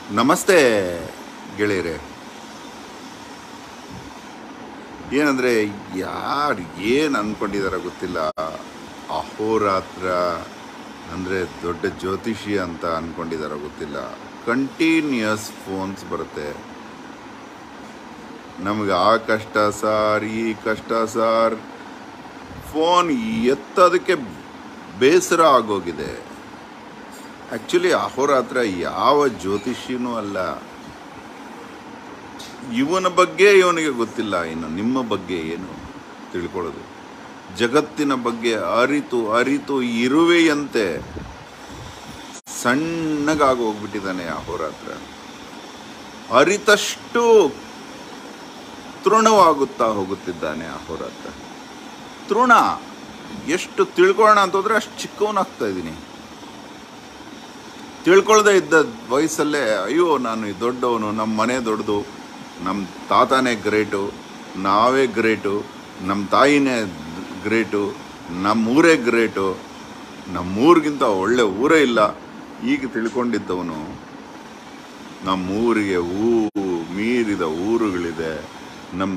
ನಮಸ್ತೆ ಗೆಳೆಯರೆ ಏನಂದರೆ ಯಾರು ಏನು ಅಂದ್ಕೊಂಡಿದಾರ ಗೊತ್ತಿಲ್ಲ ಅಹೋರಾತ್ರ ಅಂದರೆ ದೊಡ್ಡ ಜ್ಯೋತಿಷಿ ಅಂತ ಅಂದ್ಕೊಂಡಿದಾರ ಗೊತ್ತಿಲ್ಲ ಕಂಟಿನ್ಯೂಯಸ್ ಫೋನ್ಸ್ ಬರುತ್ತೆ ನಮಗೆ ಆ ಕಷ್ಟ ಸಾರ್ ಈ ಕಷ್ಟ ಸಾರ್ ಫೋನ್ ಎತ್ತೋದಕ್ಕೆ ಬೇಸರ ಆಗೋಗಿದೆ ಆ್ಯಕ್ಚುಲಿ ಅಹೋರಾತ್ರ ಯಾವ ಜ್ಯೋತಿಷಿನೂ ಅಲ್ಲ ಇವನ ಬಗ್ಗೆ ಇವನಿಗೆ ಗೊತ್ತಿಲ್ಲ ಇನ್ನು ನಿಮ್ಮ ಬಗ್ಗೆ ಏನು ತಿಳ್ಕೊಳ್ಳೋದು ಜಗತ್ತಿನ ಬಗ್ಗೆ ಅರಿತು ಅರಿತು ಇರುವೆಯಂತೆ ಸಣ್ಣಗಾಗಿ ಹೋಗ್ಬಿಟ್ಟಿದ್ದಾನೆ ಅಹೋರಾತ್ರ ಅರಿತಷ್ಟು ತೃಣವಾಗುತ್ತಾ ಹೋಗುತ್ತಿದ್ದಾನೆ ಅಹೋರಾತ್ರ ತೃಣ ಎಷ್ಟು ತಿಳ್ಕೊಳ್ಳೋಣ ಅಂತಂದ್ರೆ ಅಷ್ಟು ಚಿಕ್ಕವನಾಗ್ತಾ ಇದ್ದೀನಿ ತಿಳ್ಕೊಳ್ದೇ ಇದ್ದ ವಯಸ್ಸಲ್ಲೇ ಅಯ್ಯೋ ನಾನು ಈ ದೊಡ್ಡವನು ನಮ್ಮ ಮನೆ ದೊಡ್ಡದು ನಮ್ಮ ತಾತನೇ ಗ್ರೇಟು ನಾವೇ ಗ್ರೇಟು ನಮ್ಮ ತಾಯಿನೇ ಗ್ರೇಟು ನಮ್ಮ ಊರೇ ಗ್ರೇಟು ನಮ್ಮೂರಿಗಿಂತ ಒಳ್ಳೆ ಊರೇ ಇಲ್ಲ ಈಗ ತಿಳ್ಕೊಂಡಿದ್ದವನು ನಮ್ಮ ಊರಿಗೆ ಊ ಮೀರಿದ ಊರುಗಳಿದೆ ನಮ್ಮ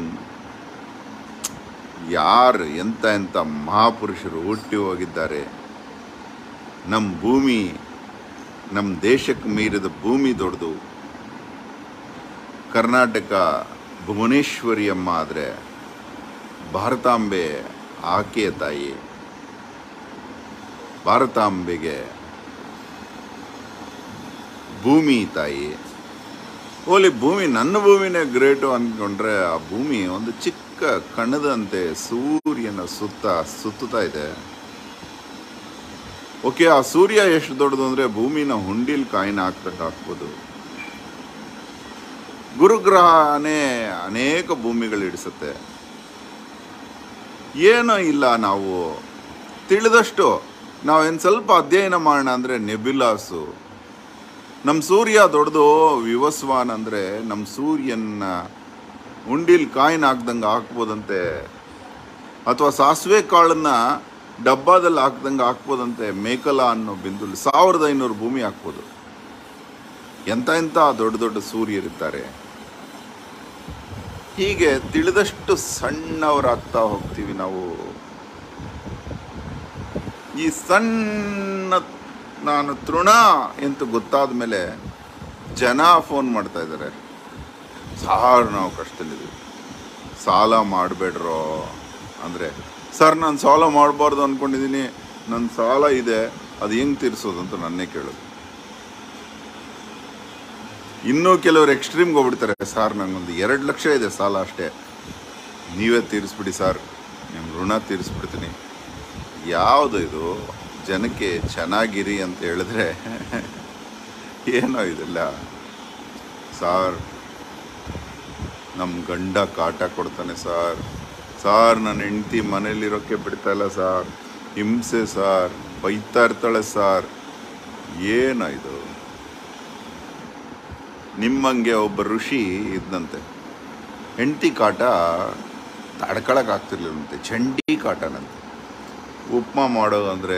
ಯಾರು ಎಂಥ ಎಂಥ ಮಹಾಪುರುಷರು ಹುಟ್ಟಿ ಹೋಗಿದ್ದಾರೆ ನಮ್ಮ ಭೂಮಿ ನಮ್ಮ ದೇಶಕ್ಕೆ ಮೀರಿದ ಭೂಮಿ ದೊಡ್ಡದು ಕರ್ನಾಟಕ ಭುವನೇಶ್ವರಿ ಅಮ್ಮ ಆದರೆ ಭಾರತಾಂಬೆ ಆಕೆಯ ತಾಯಿ ಭಾರತಾಂಬೆಗೆ ಭೂಮಿ ತಾಯಿ ಓಲಿ ಭೂಮಿ ನನ್ನ ಭೂಮಿನೇ ಗ್ರೇಟು ಅಂದ್ಕೊಂಡ್ರೆ ಆ ಭೂಮಿ ಒಂದು ಚಿಕ್ಕ ಕಣದಂತೆ ಸೂರ್ಯನ ಸುತ್ತ ಸುತ್ತುತ್ತಾ ಇದೆ ಓಕೆ ಆ ಸೂರ್ಯ ಎಷ್ಟು ದೊಡ್ಡದು ಅಂದರೆ ಭೂಮಿನ ಹುಂಡಿಲ್ ಕಾಯಿನ ಹಾಕ್ದಂಗೆ ಹಾಕ್ಬೋದು ಗುರುಗ್ರಹನೇ ಅನೇಕ ಭೂಮಿಗಳು ಇಡಿಸುತ್ತೆ ಏನೂ ಇಲ್ಲ ನಾವು ತಿಳಿದಷ್ಟು ನಾವೇನು ಸ್ವಲ್ಪ ಅಧ್ಯಯನ ಮಾಡೋಣ ಅಂದರೆ ನೆಬಿಲಾಸು ನಮ್ಮ ಸೂರ್ಯ ದೊಡ್ಡದು ವಿವಸ್ವಾನ್ ಅಂದರೆ ನಮ್ಮ ಸೂರ್ಯನ ಉಂಡಿಲ್ ಕಾಯಿನ ಹಾಕ್ದಂಗೆ ಹಾಕ್ಬೋದಂತೆ ಅಥವಾ ಸಾಸಿವೆ ಕಾಳನ್ನ ಡಬ್ಬಾದಲ್ಲಿ ಹಾಕ್ದಂಗೆ ಹಾಕ್ಬೋದಂತೆ ಮೇಕಲ ಅನ್ನೋ ಬಿಂದುಲಿ ಸಾವಿರದ ಐನೂರು ಭೂಮಿ ಹಾಕ್ಬೋದು ಎಂಥ ಎಂಥ ದೊಡ್ಡ ದೊಡ್ಡ ಸೂರ್ಯರಿದ್ದಾರೆ ಹೀಗೆ ತಿಳಿದಷ್ಟು ಸಣ್ಣವರಾಗ್ತಾ ಹೋಗ್ತೀವಿ ನಾವು ಈ ಸಣ್ಣ ನಾನು ತೃಣ ಅಂತ ಗೊತ್ತಾದ ಮೇಲೆ ಜನ ಫೋನ್ ಮಾಡ್ತಾ ಇದ್ದಾರೆ ಸಾರ್ ನಾವು ಕಷ್ಟದಲ್ಲಿದ್ದೀವಿ ಸಾಲ ಮಾಡಬೇಡ್ರೋ ಅಂದರೆ ಸರ್ ನಾನು ಸಾಲ ಮಾಡಬಾರ್ದು ಅಂದ್ಕೊಂಡಿದ್ದೀನಿ ನನ್ನ ಸಾಲ ಇದೆ ಅದು ಹೆಂಗೆ ತೀರಿಸೋದು ಅಂತ ನನ್ನೇ ಕೇಳೋದು ಇನ್ನೂ ಕೆಲವರು ಎಕ್ಸ್ಟ್ರೀಮ್ಗೆ ಹೋಗ್ಬಿಡ್ತಾರೆ ಸರ್ ನಂಗೊಂದು ಎರಡು ಲಕ್ಷ ಇದೆ ಸಾಲ ಅಷ್ಟೇ ನೀವೇ ತೀರಿಸ್ಬಿಡಿ ಸರ್ ನಿಮ್ಮ ಋಣ ತೀರಿಸ್ಬಿಡ್ತೀನಿ ಯಾವುದು ಇದು ಜನಕ್ಕೆ ಚೆನ್ನಾಗಿರಿ ಅಂತ ಹೇಳಿದ್ರೆ ಏನೋ ಇದೆಲ್ಲ ಸಾರ್ ನಮ್ಮ ಗಂಡ ಕಾಟ ಕೊಡ್ತಾನೆ ಸಾರ್ ಸಾರ್ ನನ್ನ ಹೆಂಡತಿ ಮನೇಲಿರೋಕ್ಕೆ ಬಿಡ್ತಾ ಇಲ್ಲ ಸಾರ್ ಹಿಂಸೆ ಸಾರ್ ಬೈತಾ ಇರ್ತಾಳೆ ಸಾರ್ ಏನೋ ಇದು ನಿಮ್ಮಂಗೆ ಒಬ್ಬ ಋಷಿ ಇದ್ದಂತೆ ಹೆಂಡತಿ ಕಾಟ ತಡ್ಕೊಳಕ್ ಆಗ್ತಿರ್ಲಿಲ್ಲಂತೆ ಚಂಡಿ ಕಾಟನಂತೆ ಉಪ್ಮಾ ಮಾಡೋ ಅಂದರೆ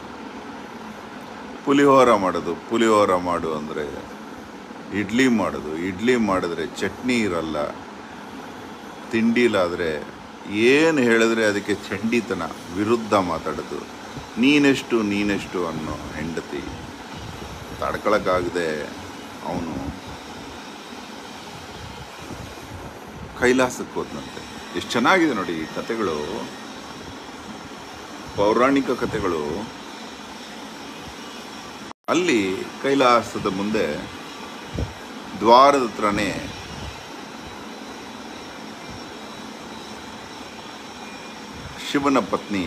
ಪುಲಿಹೋರ ಮಾಡೋದು ಪುಲಿಹೋರ ಮಾಡು ಅಂದರೆ ಇಡ್ಲಿ ಮಾಡೋದು ಇಡ್ಲಿ ಮಾಡಿದ್ರೆ ಚಟ್ನಿ ಇರಲ್ಲ ತಿಂಡಿಲಾದರೆ ಏನು ಹೇಳಿದ್ರೆ ಅದಕ್ಕೆ ಚಂಡಿತನ ವಿರುದ್ಧ ಮಾತಾಡೋದು ನೀನೆಷ್ಟು ನೀನೆಷ್ಟು ಅನ್ನೋ ಹೆಂಡತಿ ತಡ್ಕೊಳಕ್ಕಾಗದೆ ಅವನು ಕೈಲಾಸಕ್ಕೆ ಹೋದ್ನಂತೆ ಎಷ್ಟು ಚೆನ್ನಾಗಿದೆ ನೋಡಿ ಈ ಕಥೆಗಳು ಪೌರಾಣಿಕ ಕಥೆಗಳು ಅಲ್ಲಿ ಕೈಲಾಸದ ಮುಂದೆ ದ್ವಾರದ ಹತ್ರನೇ ಶಿವನ ಪತ್ನಿ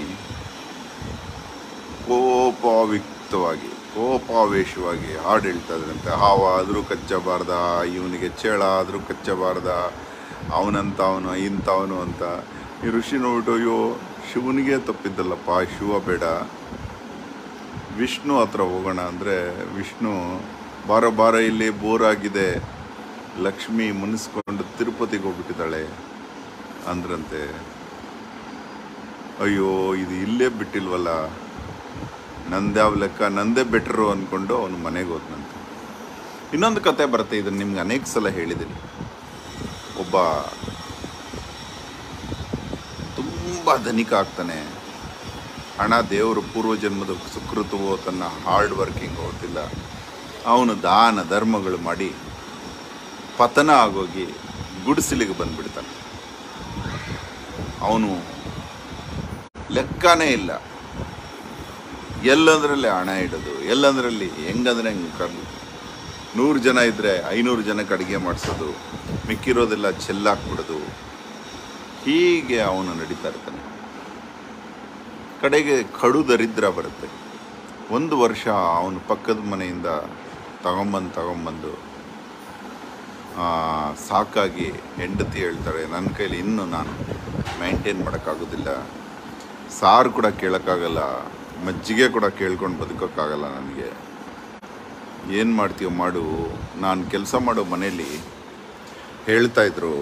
ಕೋಪಾವಿಕ್ತವಾಗಿ ಕೋಪಾವೇಶವಾಗಿ ಹಾಡು ಹೇಳ್ತಾ ಇದ್ರಂತೆ ಹಾವ ಆದರೂ ಕಚ್ಚಬಾರ್ದ ಇವನಿಗೆ ಚೇಳ ಆದರೂ ಕಚ್ಚಬಾರ್ದ ಅವನಂತ ಅವನು ಇಂಥವನು ಅಂತ ಈ ಋಷಿ ನೋಡ್ಬಿಟ್ಟು ಅಯ್ಯೋ ಶಿವನಿಗೆ ತಪ್ಪಿದ್ದಲ್ಲಪ್ಪ ಶಿವ ಬೇಡ ವಿಷ್ಣು ಹತ್ರ ಹೋಗೋಣ ಅಂದರೆ ವಿಷ್ಣು ಬಾರ ಬಾರ ಇಲ್ಲಿ ಬೋರ್ ಆಗಿದೆ ಲಕ್ಷ್ಮಿ ಮುನಿಸ್ಕೊಂಡು ತಿರುಪತಿಗೆ ಹೋಗ್ಬಿಟ್ಟಿದ್ದಾಳೆ ಅಂದ್ರಂತೆ ಅಯ್ಯೋ ಇದು ಇಲ್ಲೇ ಬಿಟ್ಟಿಲ್ವಲ್ಲ ನಂದ್ಯಾವ ಲೆಕ್ಕ ನಂದೇ ಬೆಟ್ರು ಅಂದ್ಕೊಂಡು ಅವನು ಮನೆಗೆ ಹೋದ್ನಂತೆ ಇನ್ನೊಂದು ಕತೆ ಬರುತ್ತೆ ಇದನ್ನು ನಿಮ್ಗೆ ಅನೇಕ ಸಲ ಹೇಳಿದ್ದೀನಿ ಒಬ್ಬ ತುಂಬ ಧನಿಕ ಆಗ್ತಾನೆ ಹಣ ದೇವರು ಪೂರ್ವಜನ್ಮದ ಸುಕೃತವೋ ತನ್ನ ಹಾರ್ಡ್ ವರ್ಕಿಂಗ್ ಗೊತ್ತಿಲ್ಲ ಅವನು ದಾನ ಧರ್ಮಗಳು ಮಾಡಿ ಪತನ ಆಗೋಗಿ ಗುಡಿಸಲಿಗೆ ಬಂದ್ಬಿಡ್ತಾನೆ ಅವನು ಲೆಕ್ಕನೇ ಇಲ್ಲ ಎಲ್ಲಂದ್ರಲ್ಲಿ ಹಣ ಇಡೋದು ಎಲ್ಲಂದ್ರಲ್ಲಿ ಹೆಂಗಂದ್ರೆ ಹೆಂಗೆ ಕರ್ದು ನೂರು ಜನ ಇದ್ದರೆ ಐನೂರು ಜನಕ್ಕೆ ಅಡುಗೆ ಮಾಡಿಸೋದು ಮಿಕ್ಕಿರೋದೆಲ್ಲ ಚೆಲ್ಲಾಕ್ಬಿಡೋದು ಹೀಗೆ ಅವನು ನಡೀತಾ ಇರ್ತಾನೆ ಕಡೆಗೆ ಕಡು ದರಿದ್ರ ಬರುತ್ತೆ ಒಂದು ವರ್ಷ ಅವನು ಪಕ್ಕದ ಮನೆಯಿಂದ ತಗೊಂಬಂದು ತಗೊಂಬಂದು ಆ, ಸಾಕಾಗಿ ಹೆಂಡತಿ ಹೇಳ್ತಾಳೆ ನನ್ನ ಕೈಲಿ ಇನ್ನೂ ನಾನು ಮೈಂಟೈನ್ ಮಾಡೋಕ್ಕಾಗೋದಿಲ್ಲ ಸಾರು ಕೂಡ ಕೇಳೋಕ್ಕಾಗಲ್ಲ ಮಜ್ಜಿಗೆ ಕೂಡ ಕೇಳ್ಕೊಂಡು ಬದುಕೋಕ್ಕಾಗಲ್ಲ ನನಗೆ ಏನು ಮಾಡ್ತೀಯೋ ಮಾಡು ನಾನು ಕೆಲಸ ಮಾಡೋ ಮನೇಲಿ ಹೇಳ್ತಾ ಇದ್ರು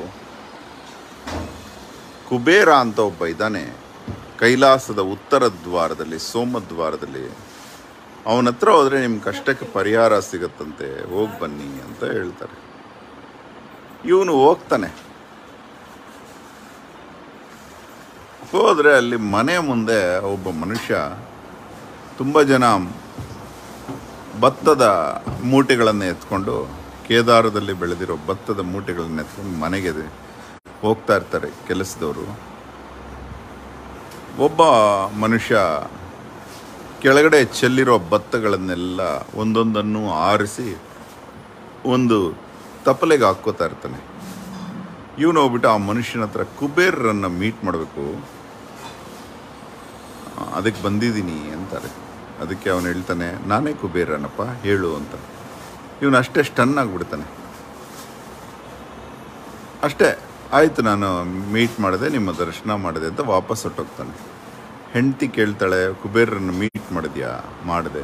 ಕುಬೇರ ಅಂತ ಒಬ್ಬ ಇದ್ದಾನೆ ಕೈಲಾಸದ ಉತ್ತರ ದ್ವಾರದಲ್ಲಿ ಸೋಮದ್ವಾರದಲ್ಲಿ ಅವನ ಹತ್ರ ಹೋದರೆ ನಿಮ್ಮ ಕಷ್ಟಕ್ಕೆ ಪರಿಹಾರ ಸಿಗತ್ತಂತೆ ಹೋಗಿ ಬನ್ನಿ ಅಂತ ಹೇಳ್ತಾರೆ ಇವನು ಹೋಗ್ತಾನೆ ಹೋದರೆ ಅಲ್ಲಿ ಮನೆ ಮುಂದೆ ಒಬ್ಬ ಮನುಷ್ಯ ತುಂಬ ಜನ ಭತ್ತದ ಮೂಟೆಗಳನ್ನು ಎತ್ಕೊಂಡು ಕೇದಾರದಲ್ಲಿ ಬೆಳೆದಿರೋ ಭತ್ತದ ಮೂಟೆಗಳನ್ನು ಎತ್ಕೊಂಡು ಮನೆಗೆ ಹೋಗ್ತಾ ಇರ್ತಾರೆ ಕೆಲಸದವರು ಒಬ್ಬ ಮನುಷ್ಯ ಕೆಳಗಡೆ ಚೆಲ್ಲಿರೋ ಭತ್ತಗಳನ್ನೆಲ್ಲ ಒಂದೊಂದನ್ನು ಆರಿಸಿ ಒಂದು ತಪ್ಪಲೆಗೆ ಹಾಕ್ಕೋತಾ ಇರ್ತಾನೆ ಇವನು ಹೋಗ್ಬಿಟ್ಟು ಆ ಮನುಷ್ಯನ ಹತ್ರ ಕುಬೇರರನ್ನು ಮೀಟ್ ಮಾಡಬೇಕು ಅದಕ್ಕೆ ಬಂದಿದ್ದೀನಿ ಅಂತಾರೆ ಅದಕ್ಕೆ ಅವನು ಹೇಳ್ತಾನೆ ನಾನೇ ಕುಬೇರನಪ್ಪ ಹೇಳು ಅಂತ ಇವನು ಅಷ್ಟೇ ಸ್ಟನ್ ಆಗಿಬಿಡ್ತಾನೆ ಅಷ್ಟೇ ಆಯಿತು ನಾನು ಮೀಟ್ ಮಾಡಿದೆ ನಿಮ್ಮ ದರ್ಶನ ಮಾಡಿದೆ ಅಂತ ವಾಪಸ್ ಹೊಟ್ಟೋಗ್ತಾನೆ ಹೆಂಡತಿ ಕೇಳ್ತಾಳೆ ಕುಬೇರರನ್ನು ಮೀಟ್ ಮಾಡಿದ್ಯಾ ಮಾಡಿದೆ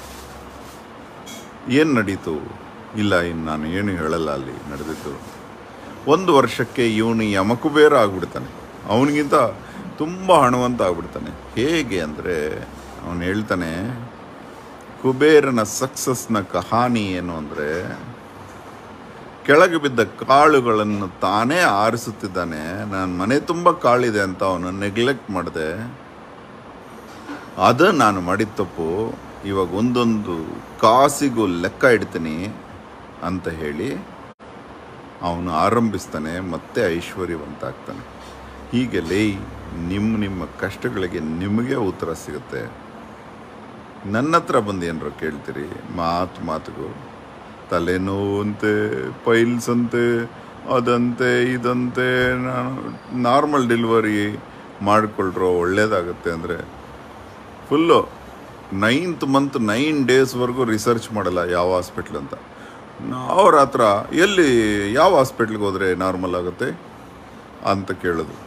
ಏನು ನಡೀತು ಇಲ್ಲ ಇನ್ನು ನಾನು ಏನು ಹೇಳಲ್ಲ ಅಲ್ಲಿ ನಡೆದಿದ್ದು ಒಂದು ವರ್ಷಕ್ಕೆ ಇವನು ಯಮಕುಬೇರ ಆಗ್ಬಿಡ್ತಾನೆ ಅವನಿಗಿಂತ ತುಂಬ ಹಣವಂತ ಆಗ್ಬಿಡ್ತಾನೆ ಹೇಗೆ ಅಂದರೆ ಅವನು ಹೇಳ್ತಾನೆ ಕುಬೇರನ ಸಕ್ಸಸ್ನ ಕಹಾನಿ ಏನು ಅಂದರೆ ಕೆಳಗೆ ಬಿದ್ದ ಕಾಳುಗಳನ್ನು ತಾನೇ ಆರಿಸುತ್ತಿದ್ದಾನೆ ನನ್ನ ಮನೆ ತುಂಬ ಕಾಳಿದೆ ಅಂತ ಅವನು ನೆಗ್ಲೆಕ್ಟ್ ಮಾಡಿದೆ ಅದು ನಾನು ಮಾಡಿದ ತಪ್ಪು ಇವಾಗ ಒಂದೊಂದು ಕಾಸಿಗೂ ಲೆಕ್ಕ ಇಡ್ತೀನಿ ಅಂತ ಹೇಳಿ ಅವನು ಆರಂಭಿಸ್ತಾನೆ ಮತ್ತೆ ಐಶ್ವರ್ಯವಂತ ಆಗ್ತಾನೆ ಹೀಗೆ ಲೇ ನಿಮ್ಮ ನಿಮ್ಮ ಕಷ್ಟಗಳಿಗೆ ನಿಮಗೆ ಉತ್ತರ ಸಿಗುತ್ತೆ ನನ್ನ ಹತ್ರ ಬಂದು ಏನಾರು ಕೇಳ್ತೀರಿ ಮಾತು ಮಾತುಗೂ ತಲೆನೋವು ಅಂತೆ ಪೈಲ್ಸ್ ಅಂತೆ ಅದಂತೆ ಇದಂತೆ ನಾನು ನಾರ್ಮಲ್ ಡೆಲಿವರಿ ಮಾಡಿಕೊಳ್ರೋ ಒಳ್ಳೇದಾಗುತ್ತೆ ಅಂದರೆ ಫುಲ್ಲು ನೈನ್ತ್ ಮಂತ್ ನೈನ್ ಡೇಸ್ವರೆಗೂ ರಿಸರ್ಚ್ ಮಾಡಲ್ಲ ಯಾವ ಹಾಸ್ಪಿಟ್ಲ್ ಅಂತ ಅವ್ರ ಹತ್ರ ಎಲ್ಲಿ ಯಾವ ಹಾಸ್ಪಿಟ್ಲ್ಗೆ ಹೋದರೆ ನಾರ್ಮಲ್ ಆಗುತ್ತೆ ಅಂತ ಕೇಳೋದು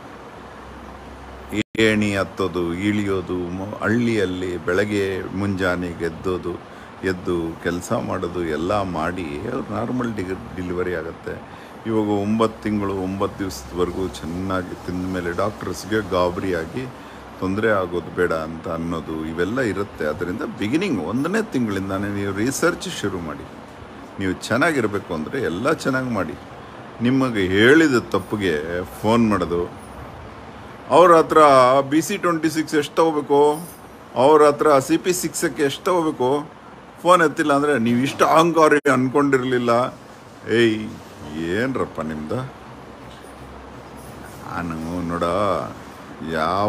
ಏಣಿ ಹತ್ತೋದು ಇಳಿಯೋದು ಮ- ಹಳ್ಳಿಯಲ್ಲಿ ಬೆಳಗ್ಗೆ ಮುಂಜಾನೆ ಗೆದ್ದೋದು ಎದ್ದು ಕೆಲಸ ಮಾಡೋದು ಎಲ್ಲ ಮಾಡಿ ನಾರ್ಮಲ್ ಡಿಗ ಡಿಲಿವರಿ ಆಗುತ್ತೆ ಇವಾಗ ಒಂಬತ್ತು ತಿಂಗಳು ಒಂಬತ್ತು ದಿವಸದವರೆಗೂ ಚೆನ್ನಾಗಿ ತಿಂದ ಮೇಲೆ ಡಾಕ್ಟರ್ಸ್ಗೆ ಗಾಬರಿಯಾಗಿ ತೊಂದರೆ ಆಗೋದು ಬೇಡ ಅಂತ ಅನ್ನೋದು ಇವೆಲ್ಲ ಇರುತ್ತೆ ಅದರಿಂದ ಬಿಗಿನಿಂಗ್ ಒಂದನೇ ತಿಂಗಳಿಂದಾನೇ ನೀವು ರಿಸರ್ಚ್ ಶುರು ಮಾಡಿ ನೀವು ಚೆನ್ನಾಗಿರಬೇಕು ಅಂದರೆ ಎಲ್ಲ ಚೆನ್ನಾಗಿ ಮಾಡಿ ನಿಮಗೆ ಹೇಳಿದ ತಪ್ಪಿಗೆ ಫೋನ್ ಮಾಡೋದು ಅವ್ರ ಹತ್ರ ಬಿ ಸಿ ಟ್ವೆಂಟಿ ಸಿಕ್ಸ್ ಎಷ್ಟು ತಗೋಬೇಕು ಅವ್ರ ಹತ್ರ ಸಿ ಪಿ ಸಿಕ್ಸಕ್ಕೆ ಎಷ್ಟು ತಗೋಬೇಕು ಫೋನ್ ಎತ್ತಿಲ್ಲ ಅಂದರೆ ನೀವು ಇಷ್ಟು ಅಹಂಕಾರಿ ಅನ್ಕೊಂಡಿರಲಿಲ್ಲ ಏಯ್ ಏನ್ರಪ್ಪ ನಿಮ್ದು ನಾನು ನೋಡ ಯಾವ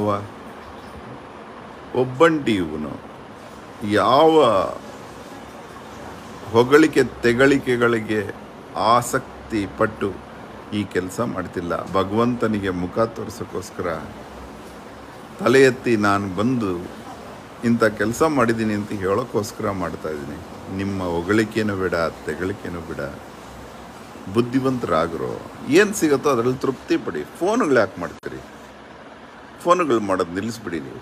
ಒಬ್ಬಂಟಿ ಇವನು ಯಾವ ಹೊಗಳಿಕೆ ತೆಗಳಿಕೆಗಳಿಗೆ ಆಸಕ್ತಿ ಪಟ್ಟು ಈ ಕೆಲಸ ಮಾಡ್ತಿಲ್ಲ ಭಗವಂತನಿಗೆ ಮುಖ ತೋರಿಸೋಕ್ಕೋಸ್ಕರ ತಲೆ ಎತ್ತಿ ನಾನು ಬಂದು ಇಂಥ ಕೆಲಸ ಮಾಡಿದ್ದೀನಿ ಅಂತ ಹೇಳೋಕ್ಕೋಸ್ಕರ ಮಾಡ್ತಾ ಇದ್ದೀನಿ ನಿಮ್ಮ ಹೊಗಳಿಕೆನೂ ಬೇಡ ತೆಗಳಿಕೆನೂ ಬೇಡ ಬುದ್ಧಿವಂತರಾಗ್ರೋ ಏನು ಸಿಗುತ್ತೋ ಅದರಲ್ಲಿ ತೃಪ್ತಿ ಪಡಿ ಫೋನುಗಳು ಯಾಕೆ ಮಾಡ್ತೀರಿ ಫೋನುಗಳು ಮಾಡೋದು ನಿಲ್ಲಿಸ್ಬಿಡಿ ನೀವು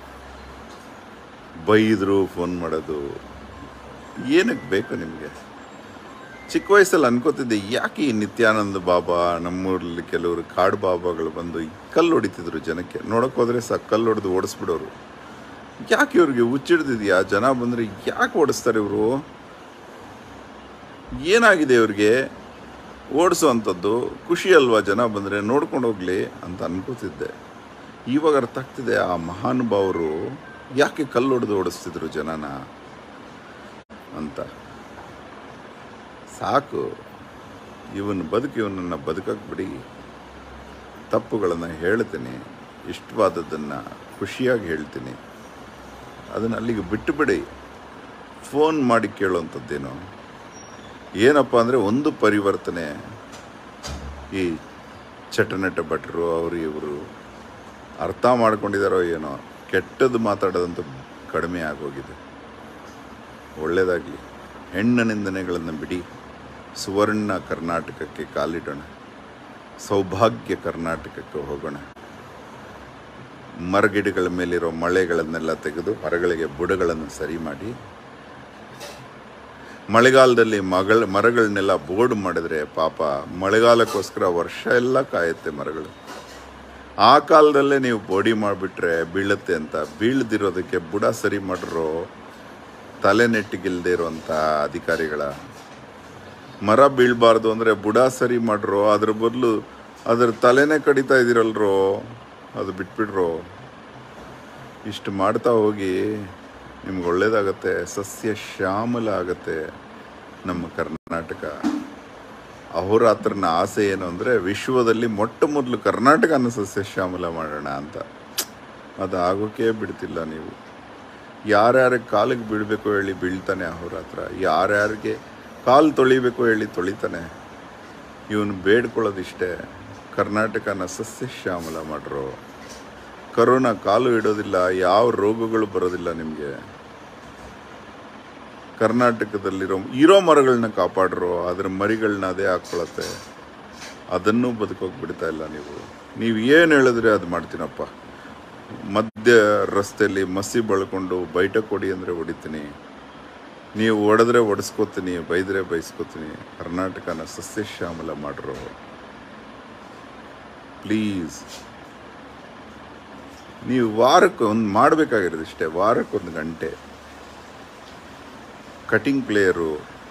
ಬೈದರು ಫೋನ್ ಮಾಡೋದು ಏನಕ್ಕೆ ಬೇಕು ನಿಮಗೆ ಚಿಕ್ಕ ವಯಸ್ಸಲ್ಲಿ ಅನ್ಕೋತಿದ್ದೆ ಯಾಕೆ ಈ ನಿತ್ಯಾನಂದ ಬಾಬಾ ನಮ್ಮೂರಲ್ಲಿ ಕೆಲವರು ಕಾಡು ಬಾಬಾಗಳು ಬಂದು ಈ ಕಲ್ಲು ಹೊಡಿತಿದ್ರು ಜನಕ್ಕೆ ನೋಡೋಕೆ ಹೋದರೆ ಸಹ ಕಲ್ಲು ಹೊಡೆದು ಓಡಿಸ್ಬಿಡೋರು ಯಾಕೆ ಇವ್ರಿಗೆ ಹುಚ್ಚಿಡ್ದಿದ್ಯಾ ಜನ ಬಂದರೆ ಯಾಕೆ ಓಡಿಸ್ತಾರೆ ಇವರು ಏನಾಗಿದೆ ಇವ್ರಿಗೆ ಓಡಿಸೋವಂಥದ್ದು ಖುಷಿ ಅಲ್ವಾ ಜನ ಬಂದರೆ ನೋಡ್ಕೊಂಡು ಹೋಗಲಿ ಅಂತ ಅನ್ಕೋತಿದ್ದೆ ಇವಾಗ ಅರ್ಥ ಆಗ್ತಿದೆ ಆ ಮಹಾನುಭಾವರು ಯಾಕೆ ಕಲ್ಲು ಹೊಡೆದು ಓಡಿಸ್ತಿದ್ರು ಜನನ ಅಂತ ಸಾಕು ಇವನ್ ಬದುಕು ಇವನನ್ನು ಬದುಕಕ್ಕೆ ಬಿಡಿ ತಪ್ಪುಗಳನ್ನು ಹೇಳ್ತೀನಿ ಇಷ್ಟವಾದದ್ದನ್ನು ಖುಷಿಯಾಗಿ ಹೇಳ್ತೀನಿ ಅದನ್ನು ಅಲ್ಲಿಗೆ ಬಿಟ್ಟು ಬಿಡಿ ಫೋನ್ ಮಾಡಿ ಕೇಳೋವಂಥದ್ದೇನು ಏನಪ್ಪ ಅಂದರೆ ಒಂದು ಪರಿವರ್ತನೆ ಈ ಚಟನಟ ಭಟ್ರು ಅವರು ಇವರು ಅರ್ಥ ಮಾಡ್ಕೊಂಡಿದ್ದಾರೋ ಏನೋ ಕೆಟ್ಟದ್ದು ಮಾತಾಡೋದಂತೂ ಕಡಿಮೆ ಆಗೋಗಿದೆ ಒಳ್ಳೆಯದಾಗಲಿ ಹೆಣ್ಣ ನಿಂದನೆಗಳನ್ನು ಬಿಡಿ ಸುವರ್ಣ ಕರ್ನಾಟಕಕ್ಕೆ ಕಾಲಿಡೋಣ ಸೌಭಾಗ್ಯ ಕರ್ನಾಟಕಕ್ಕೆ ಹೋಗೋಣ ಮರಗಿಡಗಳ ಮೇಲಿರೋ ಮಳೆಗಳನ್ನೆಲ್ಲ ತೆಗೆದು ಮರಗಳಿಗೆ ಬುಡಗಳನ್ನು ಸರಿ ಮಾಡಿ ಮಳೆಗಾಲದಲ್ಲಿ ಮಗಳ ಮರಗಳನ್ನೆಲ್ಲ ಬೋರ್ಡ್ ಮಾಡಿದ್ರೆ ಪಾಪ ಮಳೆಗಾಲಕ್ಕೋಸ್ಕರ ವರ್ಷ ಎಲ್ಲ ಕಾಯುತ್ತೆ ಮರಗಳು ಆ ಕಾಲದಲ್ಲೇ ನೀವು ಬೋಡಿ ಮಾಡಿಬಿಟ್ರೆ ಬೀಳುತ್ತೆ ಅಂತ ಬೀಳ್ದಿರೋದಕ್ಕೆ ಬುಡ ಸರಿ ಮಾಡ್ರೋ ತಲೆ ನೆಟ್ಟಿಗಿಲ್ದೇ ಇರುವಂಥ ಅಧಿಕಾರಿಗಳ ಮರ ಬೀಳಬಾರ್ದು ಅಂದರೆ ಬುಡ ಸರಿ ಮಾಡ್ರೋ ಅದ್ರ ಬದಲು ಅದ್ರ ತಲೆನೇ ಕಡಿತಾ ಇದ್ದೀರಲ್ರೋ ಅದು ಬಿಟ್ಬಿಡ್ರೋ ಇಷ್ಟು ಮಾಡ್ತಾ ಹೋಗಿ ನಿಮ್ಗೆ ಒಳ್ಳೇದಾಗತ್ತೆ ಸಸ್ಯ ಶ್ಯಾಮಲ ಆಗತ್ತೆ ನಮ್ಮ ಕರ್ನಾಟಕ ಅಹೋರಾತ್ರನ ಆಸೆ ಏನು ಅಂದರೆ ವಿಶ್ವದಲ್ಲಿ ಮೊಟ್ಟ ಮೊದಲು ಕರ್ನಾಟಕನ ಸಸ್ಯ ಶ್ಯಾಮಲ ಮಾಡೋಣ ಅಂತ ಅದು ಆಗೋಕೆ ಬಿಡ್ತಿಲ್ಲ ನೀವು ಯಾರ್ಯಾರಿಗೆ ಕಾಲಿಗೆ ಬೀಳಬೇಕು ಹೇಳಿ ಬೀಳ್ತಾನೆ ಅಹೋರಾತ್ರ ಯಾರ್ಯಾರಿಗೆ ಕಾಲು ತೊಳಿಬೇಕು ಹೇಳಿ ತೊಳಿತಾನೆ ಇವನು ಬೇಡ್ಕೊಳ್ಳೋದಿಷ್ಟೇ ಕರ್ನಾಟಕನ ಸಸ್ಯ ಶ್ಯಾಮಲ ಮಾಡ್ರು ಕರೋನಾ ಕಾಲು ಇಡೋದಿಲ್ಲ ಯಾವ ರೋಗಗಳು ಬರೋದಿಲ್ಲ ನಿಮಗೆ ಕರ್ನಾಟಕದಲ್ಲಿರೋ ಇರೋ ಮರಗಳನ್ನ ಕಾಪಾಡ್ರು ಅದ್ರ ಮರಿಗಳನ್ನ ಅದೇ ಹಾಕ್ಕೊಳತ್ತೆ ಅದನ್ನೂ ಬದುಕೋಗಿ ಬಿಡ್ತಾ ಇಲ್ಲ ನೀವು ನೀವು ಏನು ಹೇಳಿದ್ರೆ ಅದು ಮಾಡ್ತೀನಪ್ಪ ಮಧ್ಯ ರಸ್ತೆಯಲ್ಲಿ ಮಸಿ ಬಳ್ಕೊಂಡು ಬೈಟ ಕೊಡಿ ಅಂದರೆ ಹೊಡಿತೀನಿ ನೀವು ಹೊಡೆದ್ರೆ ಹೊಡೆಸ್ಕೋತೀನಿ ಬೈದ್ರೆ ಬೈಸ್ಕೋತೀನಿ ಕರ್ನಾಟಕನ ಸಸ್ಯ ಶ್ಯಾಮಲ ಮಾಡ್ರು ಪ್ಲೀಸ್ ನೀವು ವಾರಕ್ಕೆ ಒಂದು ಮಾಡಬೇಕಾಗಿರೋದು ಇಷ್ಟೇ ವಾರಕ್ಕೊಂದು ಗಂಟೆ ಕಟಿಂಗ್ ಪ್ಲೇಯರು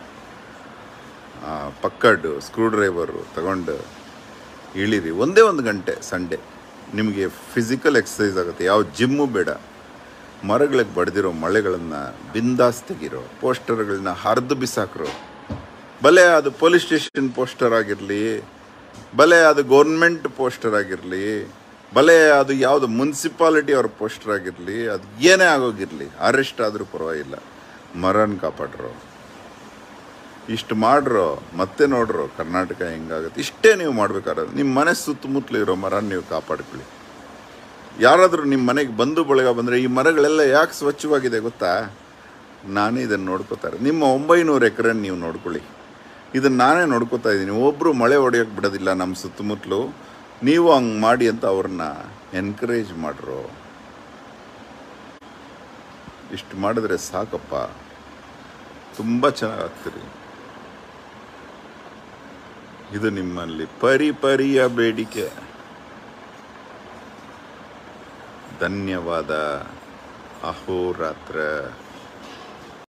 ಪಕ್ಕಡ್ ಸ್ಕ್ರೂ ಡ್ರೈವರು ತಗೊಂಡು ಇಳಿರಿ ಒಂದೇ ಒಂದು ಗಂಟೆ ಸಂಡೇ ನಿಮಗೆ ಫಿಸಿಕಲ್ ಎಕ್ಸಸೈಸ್ ಆಗುತ್ತೆ ಯಾವ ಜಿಮ್ಮು ಬೇಡ ಮರಗಳಿಗೆ ಬಡ್ದಿರೋ ಮಳೆಗಳನ್ನು ಬಿಂದಾಸ್ ತೆಗಿರೋ ಪೋಸ್ಟರ್ಗಳನ್ನ ಹರಿದು ಬಿಸಾಕ್ರೋ ಭಲೆ ಅದು ಪೊಲೀಸ್ ಸ್ಟೇಷನ್ ಪೋಸ್ಟರ್ ಆಗಿರಲಿ ಭಲೆ ಅದು ಗೌರ್ಮೆಂಟ್ ಪೋಸ್ಟರ್ ಆಗಿರಲಿ ಭಲೆ ಅದು ಯಾವುದು ಮುನ್ಸಿಪಾಲಿಟಿ ಅವ್ರ ಪೋಸ್ಟರ್ ಆಗಿರಲಿ ಅದು ಏನೇ ಆಗೋಗಿರಲಿ ಅರೆಸ್ಟ್ ಆದರೂ ಪರವಾಗಿಲ್ಲ ಮರನ ಕಾಪಾಡ್ರೋ ಇಷ್ಟು ಮಾಡ್ರೋ ಮತ್ತೆ ನೋಡ್ರೋ ಕರ್ನಾಟಕ ಹೆಂಗಾಗುತ್ತೆ ಇಷ್ಟೇ ನೀವು ಮಾಡ್ಬೇಕಾದ್ರೆ ನಿಮ್ಮ ಮನೆ ಸುತ್ತಮುತ್ತಲು ಇರೋ ಮರ ನೀವು ಕಾಪಾಡ್ಕೊಳ್ಳಿ ಯಾರಾದರೂ ನಿಮ್ಮ ಮನೆಗೆ ಬಂದು ಬಳಗ ಬಂದರೆ ಈ ಮರಗಳೆಲ್ಲ ಯಾಕೆ ಸ್ವಚ್ಛವಾಗಿದೆ ಗೊತ್ತಾ ನಾನೇ ಇದನ್ನು ನೋಡ್ಕೋತಾರೆ ನಿಮ್ಮ ಒಂಬೈನೂರು ಎಕರೆ ನೀವು ನೋಡ್ಕೊಳ್ಳಿ ಇದನ್ನು ನಾನೇ ನೋಡ್ಕೋತಾ ಇದ್ದೀನಿ ಒಬ್ಬರು ಮಳೆ ಹೊಡೆಯೋಕೆ ಬಿಡೋದಿಲ್ಲ ನಮ್ಮ ಸುತ್ತಮುತ್ತಲು ನೀವು ಹಂಗೆ ಮಾಡಿ ಅಂತ ಅವ್ರನ್ನ ಎನ್ಕರೇಜ್ ಮಾಡ್ರು ಇಷ್ಟು ಮಾಡಿದ್ರೆ ಸಾಕಪ್ಪ ತುಂಬ ಚೆನ್ನಾಗಿ ಆಗ್ತೀರಿ ಇದು ನಿಮ್ಮಲ್ಲಿ ಪರಿ ಪರಿಯ ಬೇಡಿಕೆ ಧನ್ಯವಾದ ಅಹೋರಾತ್ರ